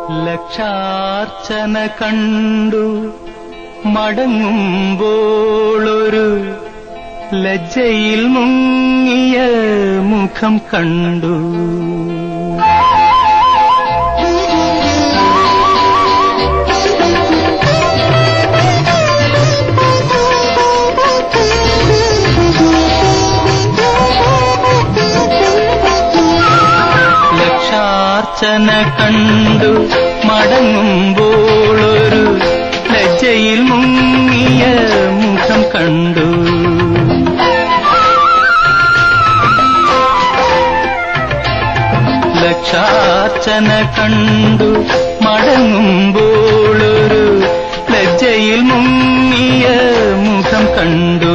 ലക്ഷാർച്ചന കണ്ടു മടങ്ങുമ്പോളൊരു ലജ്ജയിൽ മുങ്ങിയ മുഖം കണ്ടു ലക്ഷാർച്ചന കണ്ടു മടങ്ങുമ്പോളൊരു ലജ്ജയിൽ മുങ്ങിയ മുഖം കണ്ടു ലക്ഷാർച്ചന കണ്ടു മടങ്ങുമ്പോളൊരു ലജ്ജയിൽ മുങ്ങിയ മുഖം കണ്ടു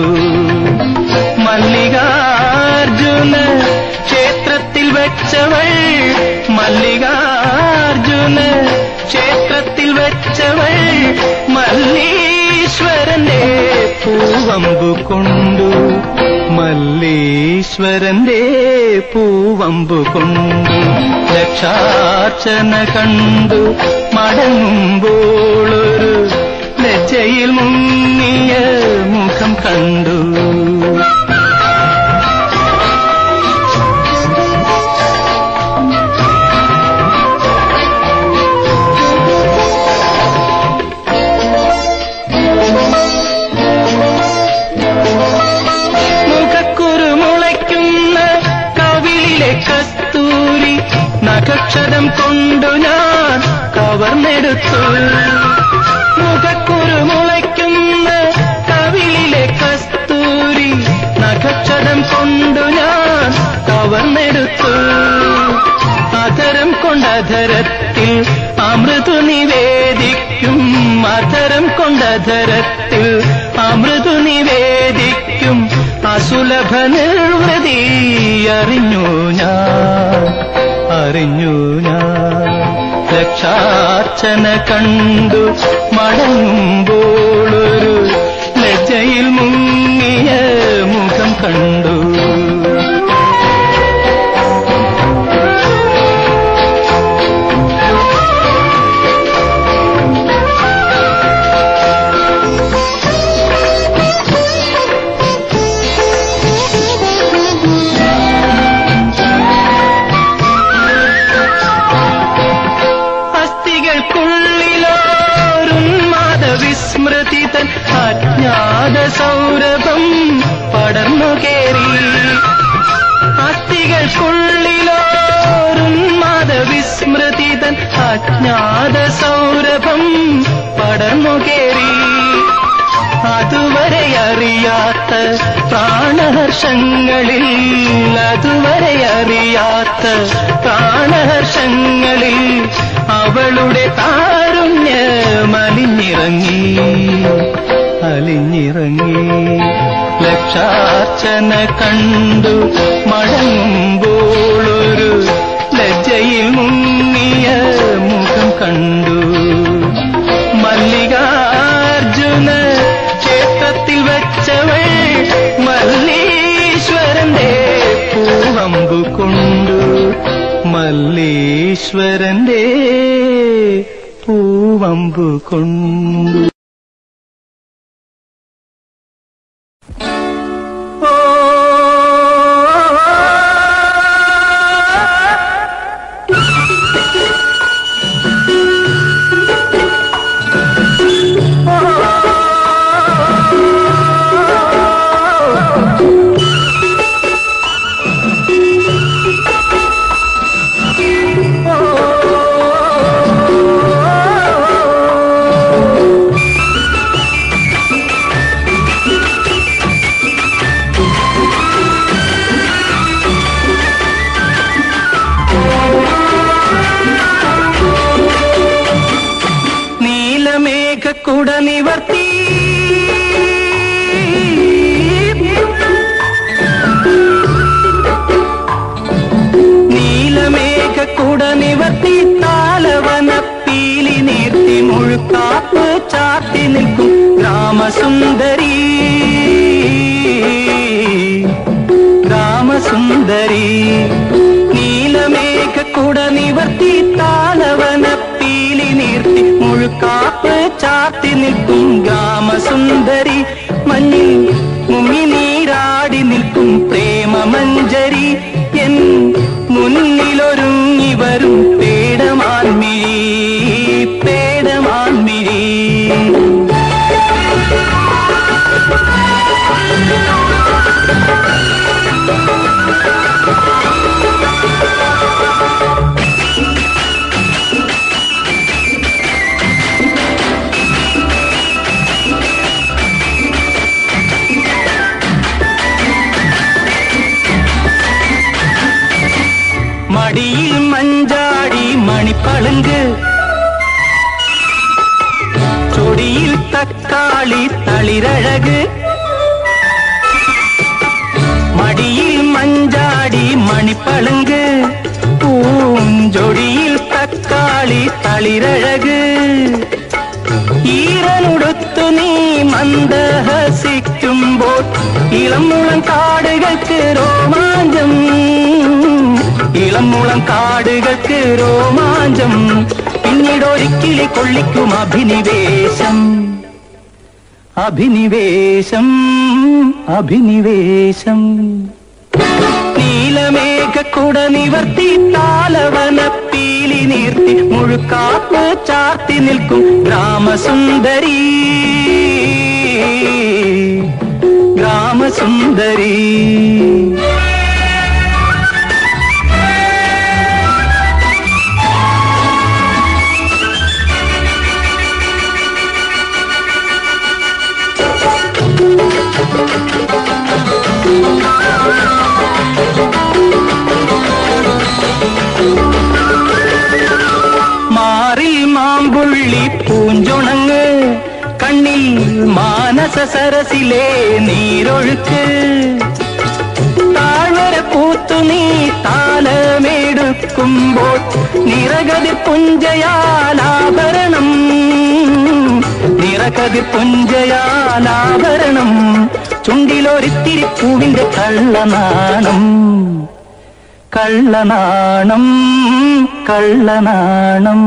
മല്ലികാർജുന ക്ഷേത്രത്തിൽ വെച്ചവൾ മല്ലികാർജുന ക്ഷേത്രത്തിൽ വെച്ചവൾ മല്ലീശ്വരന്റെ പൂവമ്പു കൊണ്ടു മല്ലീശ്വരന്റെ പൂവമ്പു കൊണ്ടു ലക്ഷാർച്ചന കണ്ടു മടങ്ങുമ്പോളൊരു ലജ്ജയിൽ മുങ്ങിയ മുഖം കണ്ടു മുഖക്കുരു മുളയ്ക്കുന്ന കവിളിലെ കസ്തൂരി നഖക്ഷരം കൊണ്ടു ഞാൻ കവർന്നെടുത്തു മുഖക്കുരു മുളയ്ക്കുന്ന കവിളിലെ കസ്തൂരി നഖക്ഷരം കൊണ്ടു ഞാൻ കവർന്നെടുത്തു അധരം കൊണ്ടധരത്തിൽ അമൃതു നിവേദിക്കും അധരം കൊണ്ടധരത്തിൽ അമൃതു നിവേദിക്കും അസുലഭ നിർവൃതി അറിഞ്ഞു ഞാൻ അറിഞ്ഞു ഞാൻ ലക്ഷാർച്ചന കണ്ടു മടങ്ങുമ്പോളൊരു ലജ്ജയിൽ മുങ്ങിയ മുഖം കണ്ടു അസ്ഥികൾക്കുള്ളിലോരുന്മാദ വിസ്മൃതി തൻ അജ്ഞാത സൗരഭം പടർന്നു കേറി അസ്ഥികൾക്കുള്ളിലോരുന്മാദ വിസ്മൃതി തൻ അജ്ഞാത സൗരഭം പടർന്നു കേറി അതുവരെ അറിയാത്ത പ്രാണഹർഷങ്ങളിൽ അതുവരെ അറിയാത്ത പ്രാണഹർഷങ്ങളിൽ അവളുടെ താരുണ്യമലിഞ്ഞിറങ്ങി അലിഞ്ഞിറങ്ങി ലക്ഷാർച്ചന കണ്ടു മടങ്ങുമ്പോളൊരു ലജ്ജയിൽ മുങ്ങിയ മുഖം കണ്ടു മല്ലികാർജുന ക്ഷേത്രത്തിൽ വെച്ചവൾ മല്ലീശ്വരന്റെ പൂവമ്പു കൊണ്ടു മല്ലീശ്വരന്റെ പൂവമ്പു കൊണ്ടു ഓ നീലമേഘക്കുട നിവർത്തി നീലമേഘക്കുട നിവർത്തി താലവന പീലി നീർത്തി മുഴുക്കാപ്പ് ചാത്തി നിൽക്കും ഗ്രാമസുന്ദരി ഗ്രാമസുന്ദരി നീലമേഘക്കുട നിവർത്തി താലവന പീലി മുഴുക്കാപ്പ് ചാത്തി നിൽക്കും ഗ്രാമസുന്ദരി മഞ്ഞിൽ മുങ്ങി നീരാടി നിൽക്കും പ്രേമമഞ്ജരി എൻ മുന്നിലൊരുങ്ങി വരും പേടമാൻമിഴി പേടമാൻമിഴി മടിയിൽ മഞ്ചാടി മണിപ്പളുങ്ക് ചൊടിയിൽ തക്കാളി തളിരഴക് മടിയിൽ മഞ്ചാടി മണിപ്പളുങ്ക് പൂഞ്ചൊടിയിൽ തക്കാളി തളിരഴക് ഈറനുടുത്തു നീ മന്ദഹസിക്കുമ്പോൾ ഇളമുളം കാടുകൾക്ക് രോമാഞ്ചം ഇളമുളം കാടുകൾക്ക് രോമാഞ്ചം പിന്നീടൊരിക്കിളി കൊള്ളിക്കും അഭിനിവേശം അഭിനിവേശം അഭിനിവേശം നീലമേഘക്കുട നിവർത്തി താലവന പീലി നീർത്തി മുഴുക്കാപ്പ് ചാർത്തി നിൽക്കും ഗ്രാമസുന്ദരി ഗ്രാമസുന്ദരി മാറിൽ മാമ്പുള്ളി പൂഞ്ചുണങ്ങ് കണ്ണിൽ മാനസ സരസിലെ നീരൊഴുക്ക് താഴ്വര പൂത്തു നീ താലമെടുക്കുമ്പോൾ നിറകതി പുഞ്ചയാലാഭരണം നിറകതി പുഞ്ചയാലാഭരണം ചുണ്ടിലൊരിത്തിരി പൂവിന്റെ കള്ളനാണം കള്ളനാണം കള്ളനാണം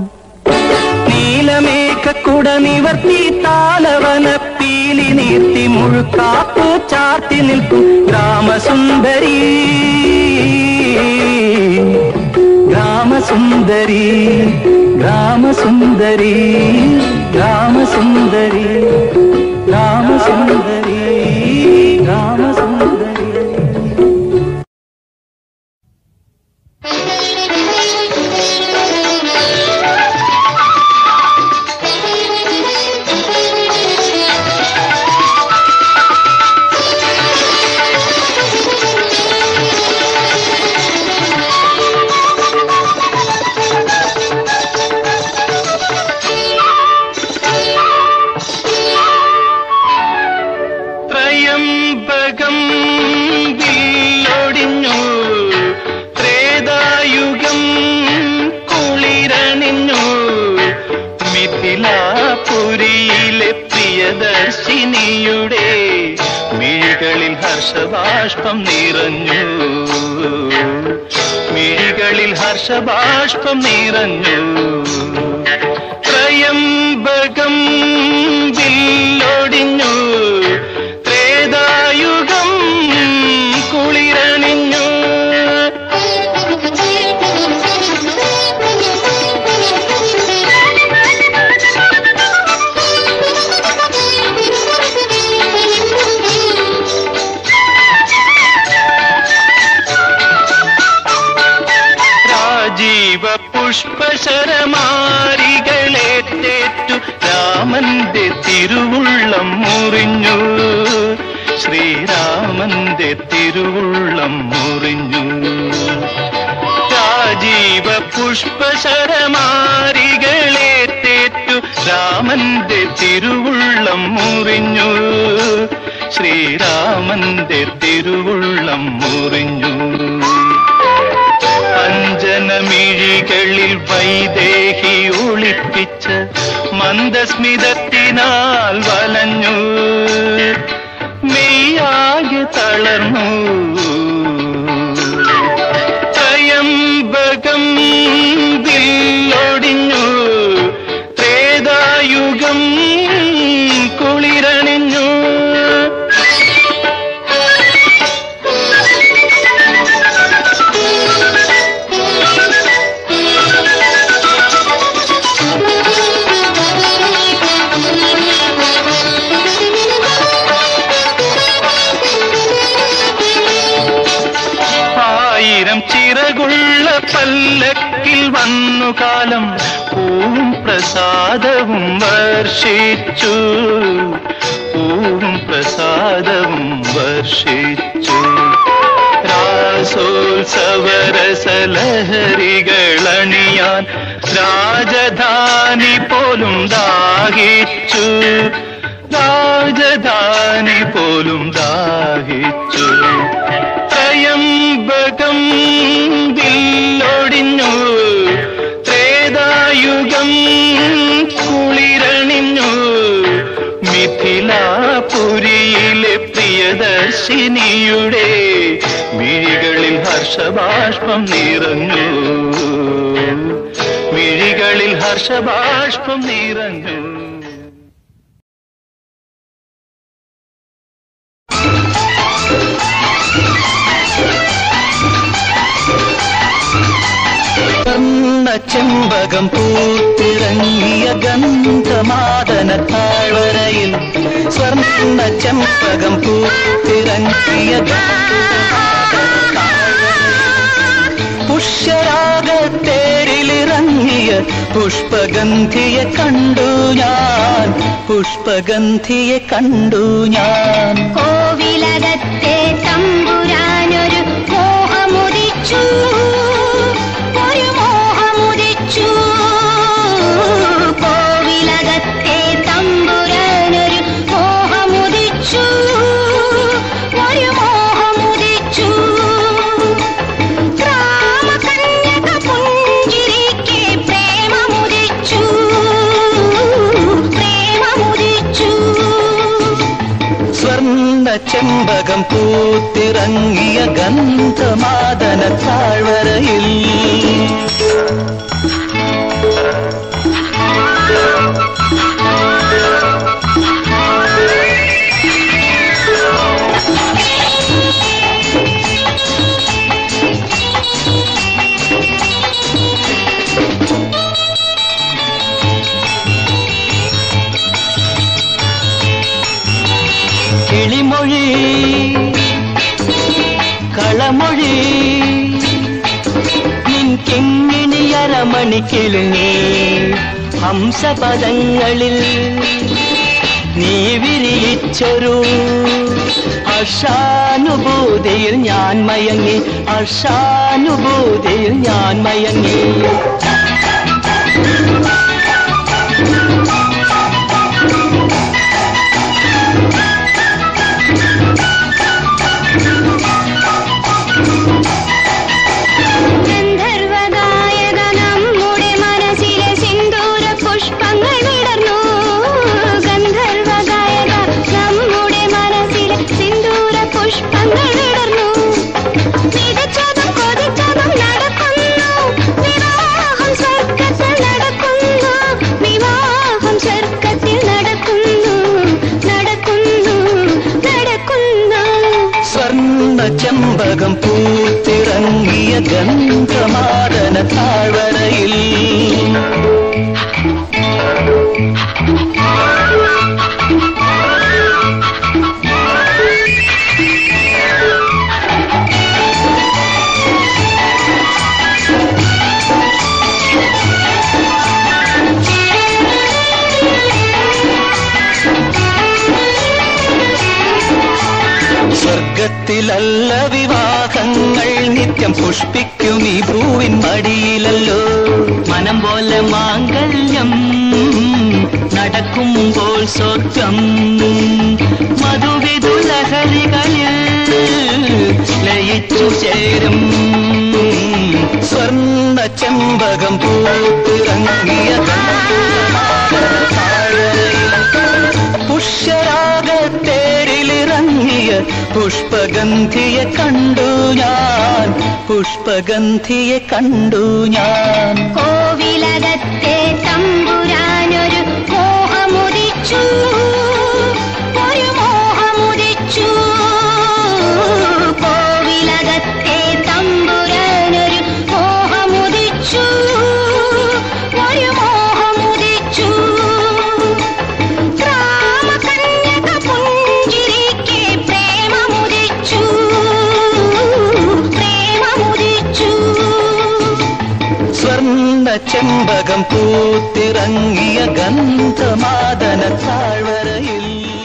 നീലമേഘക്കുട നിവർത്തി താലവന പീലി നീർത്തി മുഴുക്കാപ്പ് ചാർത്തി നിൽക്കും ഗ്രാമസുന്ദരി ഗ്രാമസുന്ദരി ഗ്രാമസുന്ദരി ഗ്രാമസുന്ദരി ഗ്രാമസുന്ദരി ഗ്രാമസുന്ദരി ത്രയംബകം വില്ലൊടിഞ്ഞു ത്രേതായുഗം കുളിരണിഞ്ഞു മിഥിലാപുരിയിലെ പ്രിയദർശിനിയുടെ മിഴികളിൽ ഹർഷബാഷ്പം നിറഞ്ഞു മിഴികളിൽ ഹർഷബാഷ്പം നിറഞ്ഞു ത്രയംബകം വില്ലൊടിഞ്ഞു ത്രേതായുഗം കുളിരണിഞ്ഞു രാജീവ പുഷ്പശരമാരികളേറ്റേറ്റു രാമന്റെ തിരുവുള്ളം മുറിഞ്ഞു ശ്രീരാമന്റെ തിരുവുള്ളം മുറിഞ്ഞു രാജീവ പുഷ്പശരമാരികളേറ്റേറ്റു രാമന്റെ തിരുവുള്ളം മുറിഞ്ഞു ശ്രീരാമന്റെ തിരുവുള്ളം മുറിഞ്ഞു അഞ്ജനമിഴികളിൽ വൈദേഹി ഒളിപ്പിച്ച മന്ദസ്മിതത്തിനാൽ വലഞ്ഞു മെയ്യാകെ തളർന്നു ത്രയംബകം വില്ലൊടിഞ്ഞു ത്രേതായുഗം ചിറകുള്ള പല്ലക്കിൽ വന്നു കാലം പൂവും പ്രസാദവും വർഷിച്ചു പൂവും പ്രസാദവും വർഷിച്ചു രാസോത്സവരസലഹരികളണിയാൻ രാജധാനി പോലും ദാഹിച്ചു രാജധാനി പോലും ദാഹിച്ചു ത്രയംബകം വില്ലൊടിഞ്ഞു ത്രേതായുഗം കുളിരണിഞ്ഞു മിഥിലാപുരിയിലെ പ്രിയദർശിനിയുടെ മിഴികളിൽ ഹർഷബാഷ്പം നിറഞ്ഞു മിഴികളിൽ ഹർഷബാഷ്പം നിറഞ്ഞു സ്വർണ്ണ ചെമ്പകം പൂത്തിറങ്ങിയ ഗന്ധമാദന താഴ്വരയിൽ സ്വർണ്ണ ചെമ്പകം പൂത്തിറങ്ങിയ ഗന്ധമാദന താഴ്വരയിൽ പുഷ്യരാഗത്തേരിലിറങ്ങിയ പുഷ്പഗന്ധിയെ കണ്ടു ഞാൻ പുഷ്പഗന്ധിയെ കണ്ടു ഞാൻ കോവിലകത്തെ തമ്പുരാനൊരു മോഹമുദിച്ചു ഒരു മോഹമുദിച്ചു കോവിലകത്തെ തമ്പുരാനൊരു മോഹമുദിച്ചു ഒരു മോഹമുദിച്ചു രാമകന്യക പുഞ്ചിരിക്കെ പ്രേമമുദിച്ചു പ്രേമമുദിച്ചു സ്വർണ്ണ ചെമ്പകം പൂത്തിറങ്ങിയ ഗന്ധമാദന താഴ്വരയിൽ കിളിമൊഴി കളമൊഴി നിൻ കിങ്ങിണി അരമണി കിളുങ്ങി ഹംസപദങ്ങളിൽ നീ വിരിയിച്ചൊരു ഹർഷാനുഭൂതിയിൽ ഞാൻ മയങ്ങി ഹർഷാനുഭൂതിയിൽ ഞാൻ മയങ്ങി ഗന്ധർവഗായക നമ്മുടെ മനസ്സിലെ സിന്ദൂര പുഷ്പങ്ങൾ വിടർന്നു ഗന്ധർവഗായക നമ്മുടെ മനസ്സിലെ സിന്ദൂര പുഷ്പങ്ങൾ വിടർന്നു വിതച്ചതും കൊതിച്ചതും നടക്കുന്നു വിവാഹം സ്വർഗത്തിൽ നടക്കുന്നു വിവാഹം സ്വർഗത്തിൽ നടക്കുന്നു നടക്കുന്നു നടക്കുന്നു സ്വർണ്ണ ചെമ്പകം പൂത്തിറങ്ങിയ ഗന്ധമാദന താഴ്വരയിൽ സ്വർഗത്തിലല്ല വിവാഹങ്ങൾ നിത്യം പുഷ്പിക്കും ഈ ഭൂവിൻ മടിയിലല്ലോ മനം പോലെ മാംഗല്യം നടക്കുമ്പോൾ സ്വർഗം മധുവിധുലഹരികളിൽ ലയിച്ചു ചേരും സ്വർണ്ണ ചെമ്പകം പൂത്തിറങ്ങിയ താഴ്വരയിൽ പുഷ്യരാഗത്തേരിലിറങ്ങിയ പുഷ്പഗന്ധിയെ കണ്ടു ഞാൻ പുഷ്പഗന്ധിയെ കണ്ടു ഞാൻ കോവിലകത്തെ തമ്പുരാനൊരു മോഹമുദിച്ചു ഒരു മോഹമുദിച്ചു കോവിലകത്തെ തമ്പുരാനൊരു മോഹമുദിച്ചു ഒരു മോഹമുദിച്ചു രാമകന്യക പുഞ്ചിരിക്കെ പ്രേമമുദിച്ചു പ്രേമമുദിച്ചു ചെമ്പകം പൂത്തിറങ്ങിയ ഗന്ധമാദന താഴ്വരയിൽ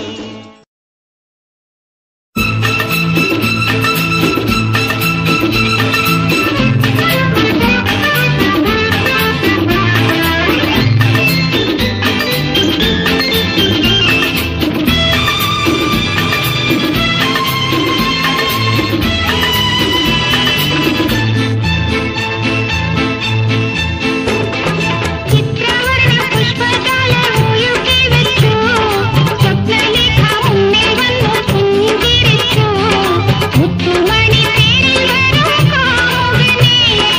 ചിത്രവർണ്ണ പുഷ്പജാലം ഒഴുകി വെച്ചു സ്വപ്നലേഖ മുന്നിൽ വന്നു പുഞ്ചിരിച്ചു മുത്തുമണി തേരിൽ വരും കാമുകനെ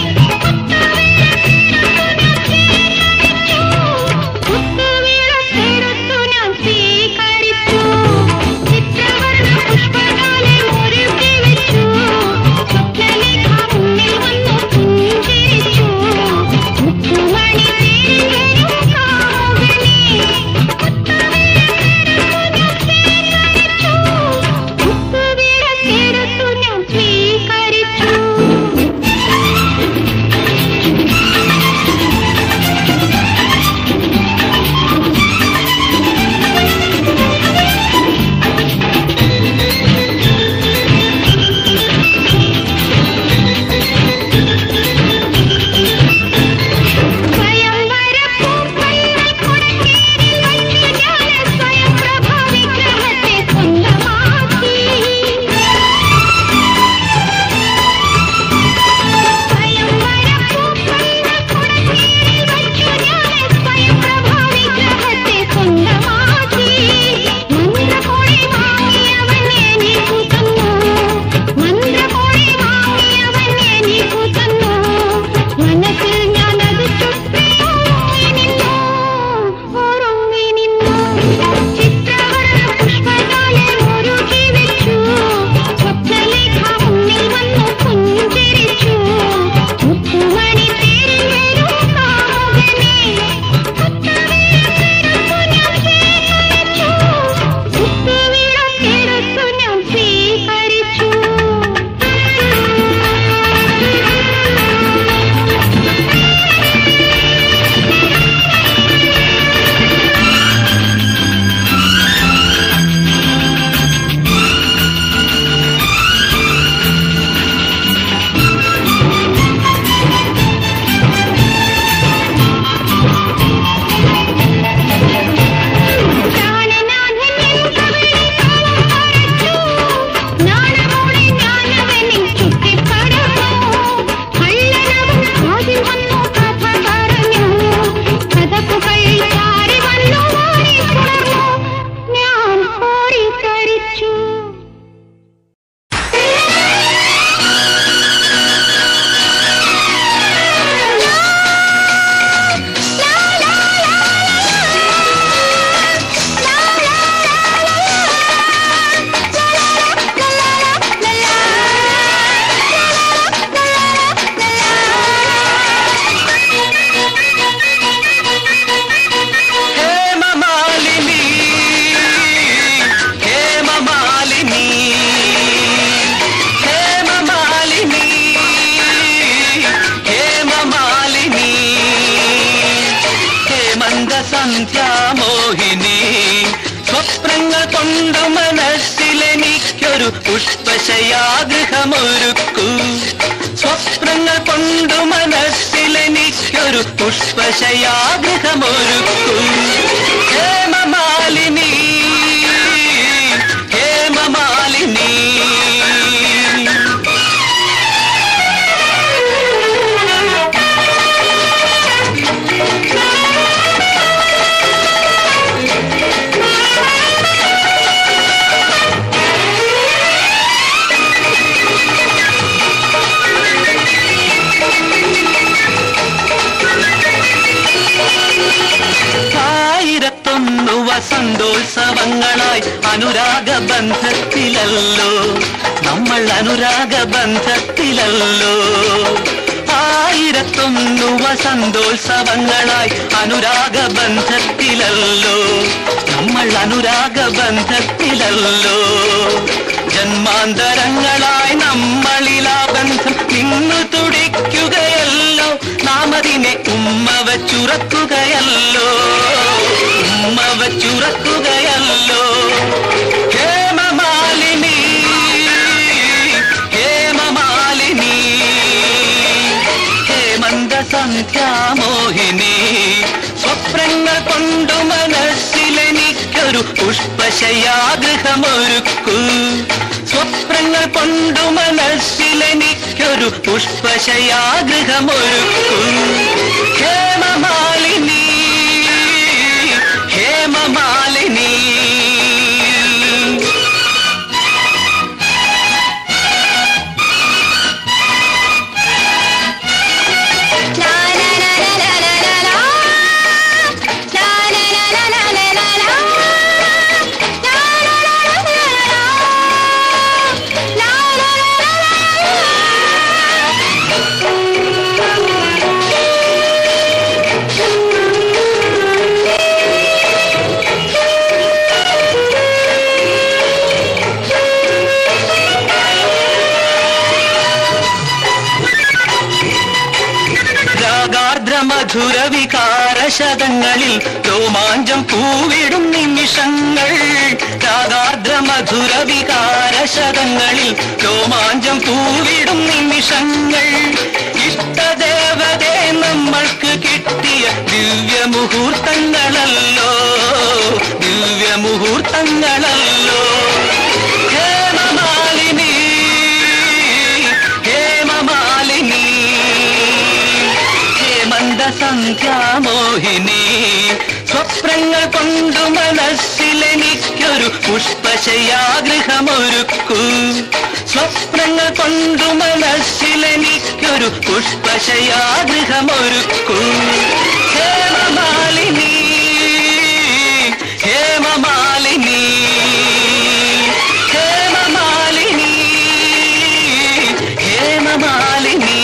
മുത്തുവിളക്കെടുത്തു ഞാൻ സ്വീകരിച്ചു ചിത്രവർണ്ണ പുഷ്പജാലം ഒഴുകി വെച്ചു സ്വപ്നലേഖ മുന്നിൽ വന്നു പുഞ്ചിരിച്ചു മുത്തുമണി തേരിൽ വരും കാമുകനെ മുത്തുവിളക്കെടുത്തു ഞാൻ സ്വീകരിച്ചു സ്വയംവരപ്പൂപ്പൈകൾ കുടക്കീഴിൽ വച്ചു ഞാൻ സ്വയംപ്രഭ വിഗ്രഹത്തെ സ്വന്തമാക്കി. സ്വയംവരപ്പൂപ്പൈകൾ കുടക്കീഴിൽ വച്ചു ഞാൻ സ്വയംപ്രഭ വിഗ്രഹത്തെ സ്വന്തമാക്കി. മന്ത്രകോടി വാങ്ങിയവൻ എനിക്കു തന്നു. മന്ത്രകോടി വാങ്ങിയവൻ എനിക്കു തന്നു. മനസ്സിൽ ഞാനത് ചുറ്റി ഉറങ്ങി നിന്നു, ഉറങ്ങി നിന്നു. ചിത്രവർണ്ണ പുഷ്പജാലം ഒരുക്കി വെച്ചു. സ്വപ്നലേഖ മുന്നിൽ വന്നു പുഞ്ചിരിച്ചു. മുത്തുമണി തേരിൽ വരും കാമുകനെ. മുത്തുവിളക്കെടുത്തു ഞാൻ സ്വീകരിച്ചു പ്രാണനാഥൻ എൻ കവിളിൽ താളം വരച്ചു. നാണമോടെ ഞാനവനിൽ ചുറ്റിപ്പടർന്നു. കള്ളനവൻ കാതിൽ വന്നു കഥ പറഞ്ഞു. കഥകുകൾ ചാരി വന്നു ഓടിപ്പുണർന്നു. ഞാൻ ഓടിത്തരിച്ചു ഹേമമാലിനി ഹേമമാലിനി ഹേമമാലിനി ഹേമമാലിനി ഹേമന്ത സന്ധ്യാമോഹിനി സ്വപ്നങ്ങൾ കൊണ്ട് മനസ്സിലെനിക്കൊരു പുഷ്പശയാഗൃഹമൊരുക്കൂ സ്വപ്നങ്ങൾ കൊണ്ട് മനസ്സിലെനിക്കൊരു പുഷ്പശയാഗൃഹമൊരുക്കൂ ഹേമമാലിനി ഹേമമാലിനി ആയിരത്തൊന്നു വസന്തോത്സവങ്ങളായി അനുരാഗ ബന്ധത്തിലല്ലോ നമ്മൾ അനുരാഗ ബന്ധത്തിലല്ലോ ആയിരത്തൊന്നു വസന്തോത്സവങ്ങളായി അനുരാഗ ബന്ധത്തിലല്ലോ നമ്മൾ അനുരാഗ ബന്ധത്തിലല്ലോ ജന്മാന്തരങ്ങളായി നമ്മളിലാ ബന്ധം നിന്നു തുടിക്കുകയല്ലോ നാം അതിനെ ഉമ്മ വച്ചുറക്കുകയല്ലോ ഉമ്മ വച്ചുറക്കുകയല്ലോ ഹേമമാലിനി ഹേമമാലിനി ഹേമന്ത സന്ധ്യാമോഹിനി സ്വപ്നങ്ങൾ കൊണ്ടു മനസ്സിലെനിക്കൊരു പുഷ്പശയാഗൃഹമൊരുക്കൂ സ്വപ്നങ്ങൾ കൊണ്ടു മനസ്സിലെനിക്കൊരു പുഷ്പശയാഗൃഹമൊരുക്കൂ ഹേമമാലിനി ഹേമമാലിനി രാഗാർദ്ര മധുര വികാരശതങ്ങളിൽ രോമാഞ്ചം പൂവിടും നിമിഷങ്ങൾ രാഗാർദ്ര മധുര വികാരശതങ്ങളിൽ രോമാഞ്ചം പൂവിടും നിമിഷങ്ങൾ ഇഷ്ടദേവതേ നമ്മൾക്ക് കിട്ടിയ ദിവ്യമുഹൂർത്തങ്ങളല്ലോ ദിവ്യമുഹൂർത്തങ്ങളല്ലോ ഹേമമാലിനി ഹേമമാലിനി ഹേമന്ത സന്ധ്യാമോഹിനി സ്വപ്നങ്ങൾ കൊണ്ടു മനസ്സിലെനിക്കൊരു പുഷ്പശയാഗൃഹമൊരുക്കൂ സ്വപ്നങ്ങൾ കൊണ്ടു മനസ്സിലെനിക്കൊരു പുഷ്പശയാഗൃഹമൊരുക്കൂ ഹേമമാലിനി ഹേമമാലിനി ഹേമമാലിനി ഹേമമാലിനി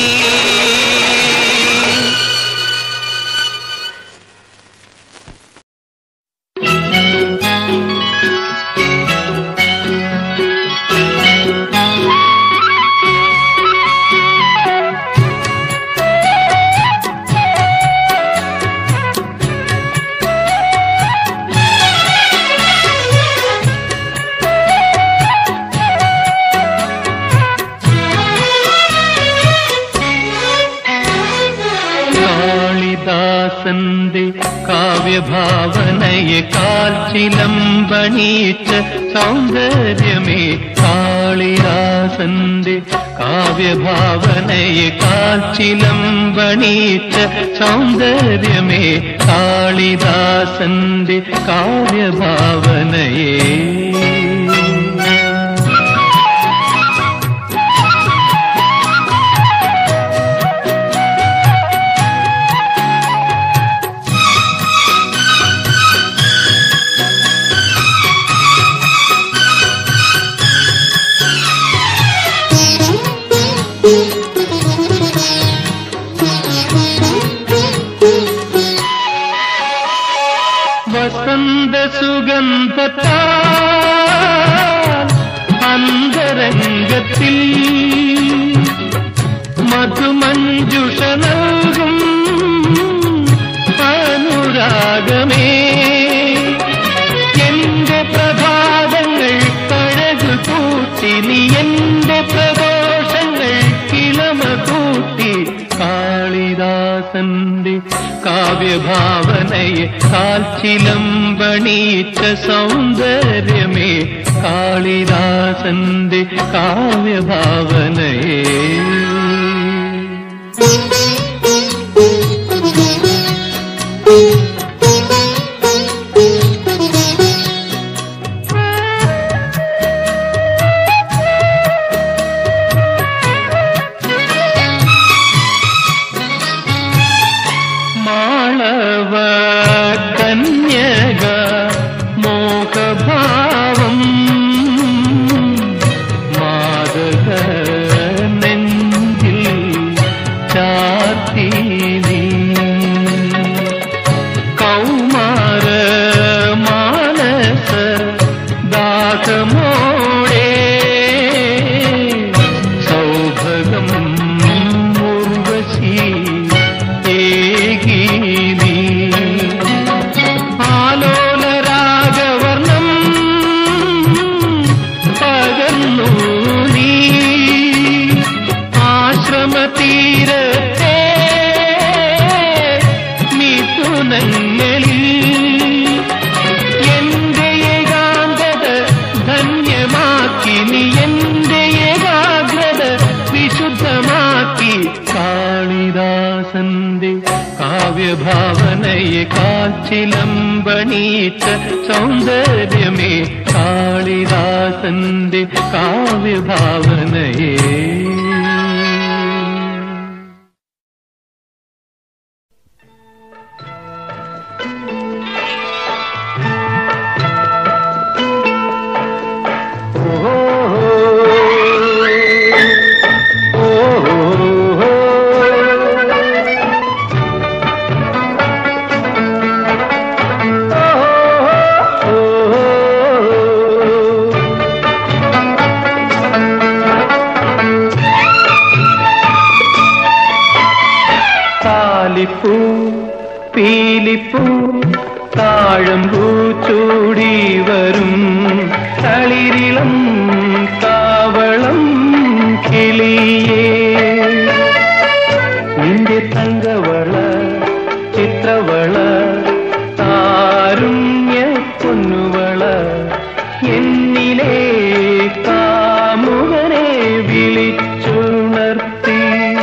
കാളിദാസന്റെ കാവ്യഭാവനയെ കാൽച്ചിലമ്പണീച്ച സൗന്ദര്യമേ കാളിദാസന്റെ കാവ്യഭാവനയെ കാൽച്ചിലമ്പണീച്ച സൗന്ദര്യമേ കാളിദാസന്റെ കാവ്യഭാവനയേ വസന്ത സുഗന്ധത്താൽ അന്തരംഗത്തിൽ മധുമഞ്ജുഷ നൽകും അനുരാഗമേ എന്റെ പ്രഭാതങ്ങൾ കഴകു കൂട്ടി നീ എന്റെ പ്രദോഷങ്ങൾ കിളമ കൂട്ടി കാളിദാസന്റെ കാവ്യഭാവനയെ കാൽച്ചിലമ്പണീച്ച സൗന്ദര്യമേ കാളിദാസന്റെ കാവ്യഭാവനയേ മാളവ കന്യക മോഹഭാവം മാതക നെഞ്ച വിശ്രമതീരത്തെ മിഥുനങ്ങളിൽ എന്റെ ഏകാന്തത ധന്യമാക്കി നീ എന്റെ ഏകാഗ്രത വിശുദ്ധമാക്കി കാളിദാസന്റെ കാവ്യഭാവനയെ കാച്ചിലമ്പണീച്ച സൗന്ദര്യമേ കാളിദാസന്റെ കാവ്യഭാവനയേ താലിപ്പൂ പീലിപ്പൂ താഴമ്പൂ ചൂടി വരും തളിരിളം കാവളം കിളിയേ നിന്റെ തങ്കവള ചിത്രവള താരുണ്യ പൊന്നുവള എന്നിലെ കാമുകനെ വിളിച്ചുണർത്തി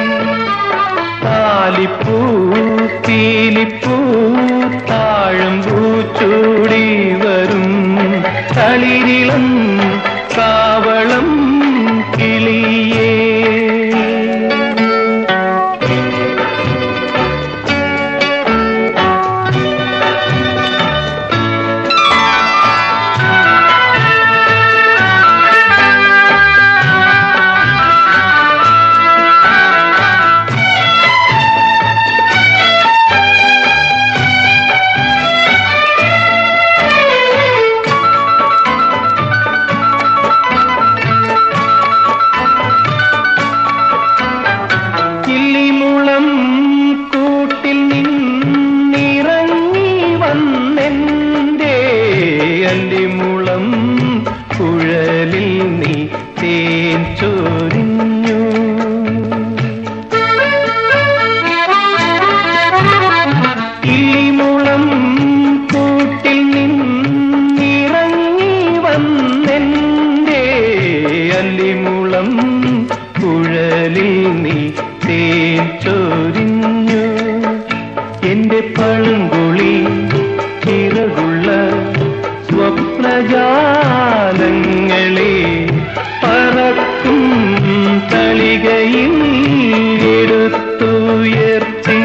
താലിപ്പൂ പീലിപ്പൂ താഴമ്പൂ ചൂടി വരും തളിരിളം കാവളം കിളിയേ കിള്ളിമുളം കൂട്ടിൽ നിന്നിറങ്ങി വന്നെന്റെ അല്ലിമുളം കുഴലിൽ നീ തേൻ ചൊരിഞ്ഞു കിള്ളിമുളം കൂട്ടിൽ നിന്നിറങ്ങി വന്നെന്റെ അല്ലിമുളം കുഴലിൽ നീ തേൻ ചൊരിഞ്ഞു എന്റെ പളുങ്കുളി ചിറകുള്ള സ്വപ്നജാലങ്ങളെ പറക്കും തളികയിൽ എടുത്തുയർത്തി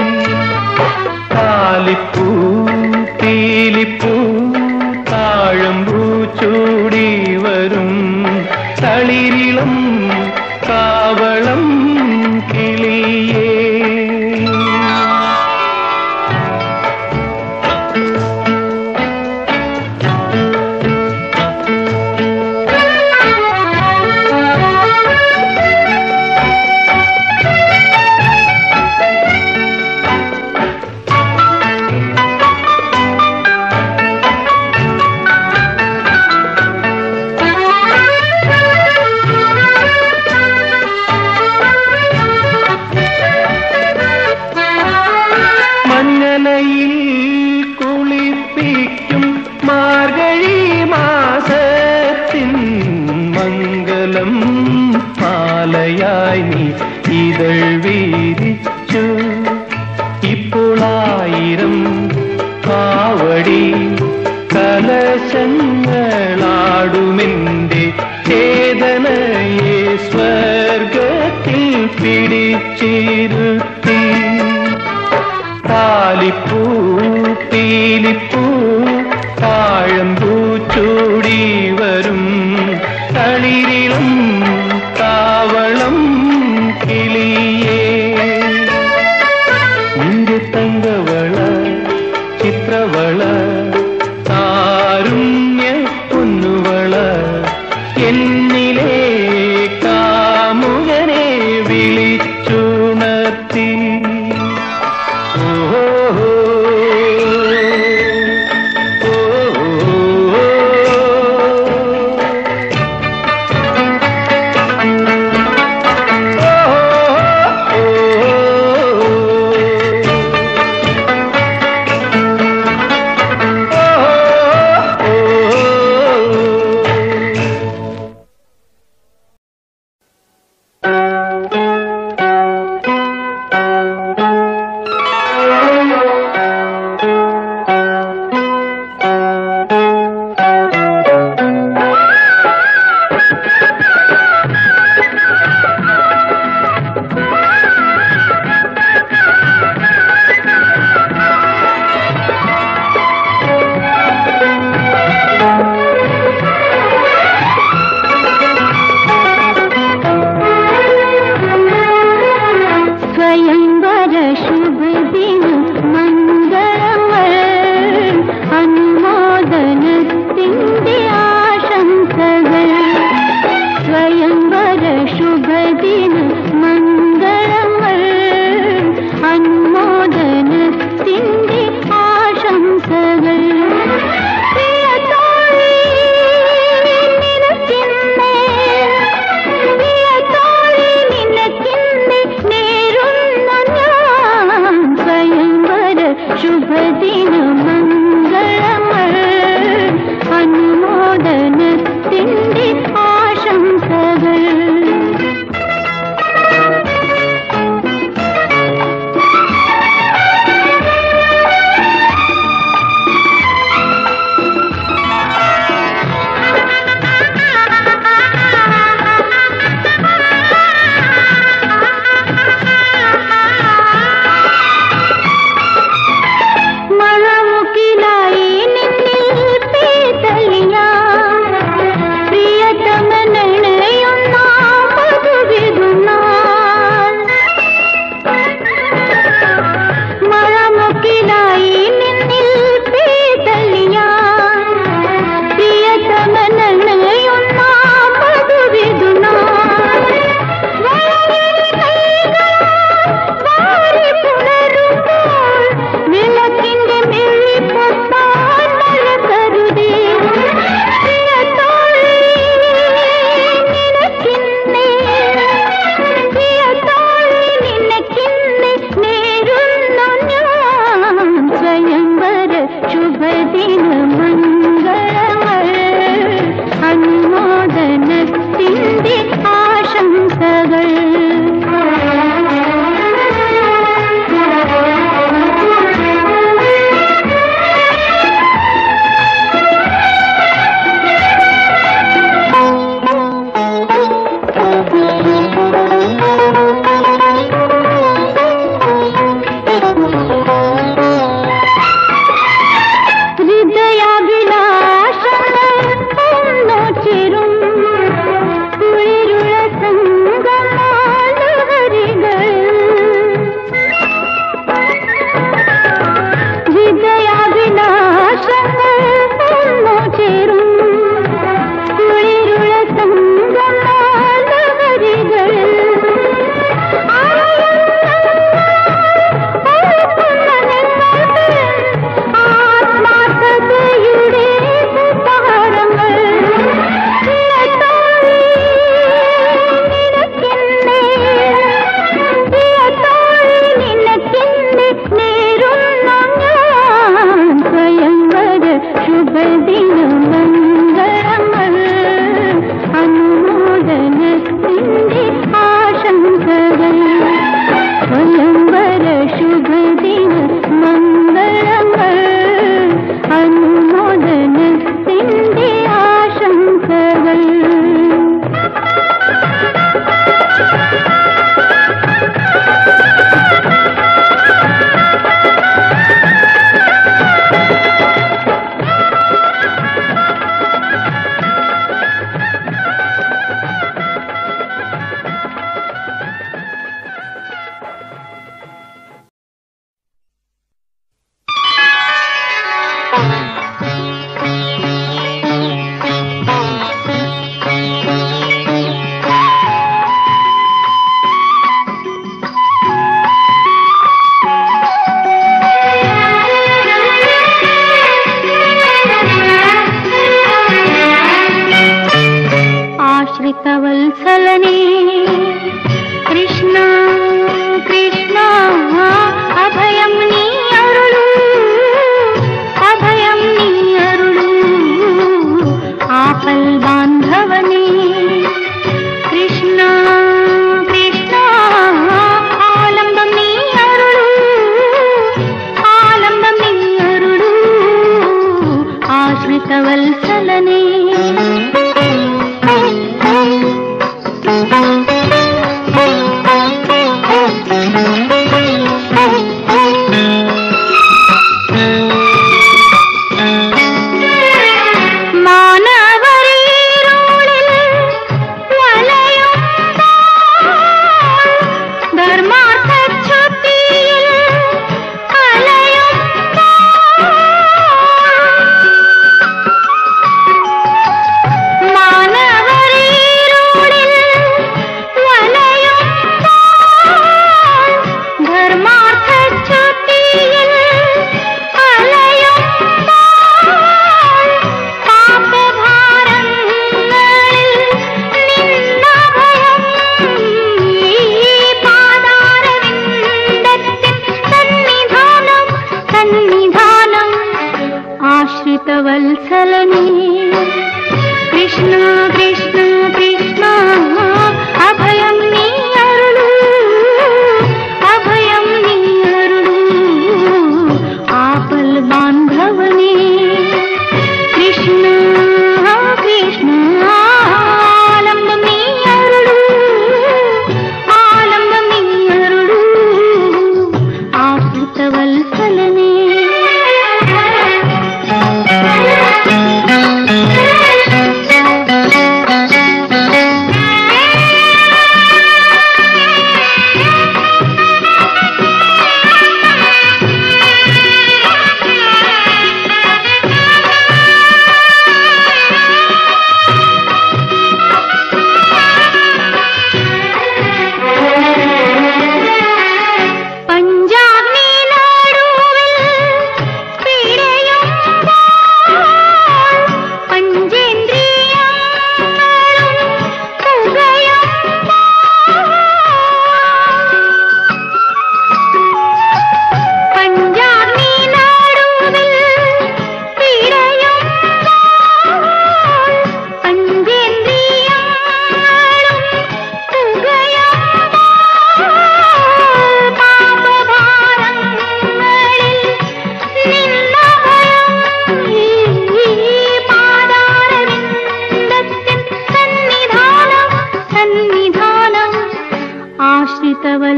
താലിപ്പൂ പീലിപ്പൂ താഴമ്പൂ ചൂടി വരും തളിരിളം കാവളം കിളിയേ മഞ്ഞലയിൽ കുളിപ്പിക്കും മാർഗഴി മാസത്തിൻ മംഗലം മാലയായി നീ ഇതൾ വീരിച്ചു ഇപ്പോൾ ആയിരം കാവടി കലശങ്ങളാടുമെന്റെ ചേതനയെ സ്വർഗത്തിൽ പിടിച്ചിരുത്തി താലിപ്പൂ പീലിപ്പൂ താഴമ്പൂ ചൂടി വരും തളിരിളം കാവളം കിളിയേ നിന്റെ തങ്കവള ചിത്രവള താരുണ്യ പൊന്നുവള എന്നിലെ കാമുകനെ വിളിച്ചുണർത്തി ഓ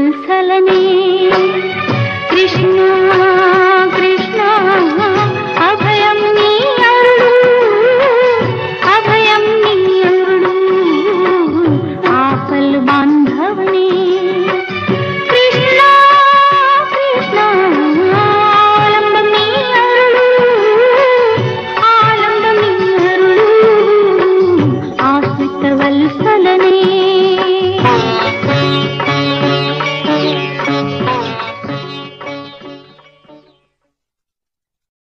വത്സലനേ കൃഷ്ണ കൃഷ്ണ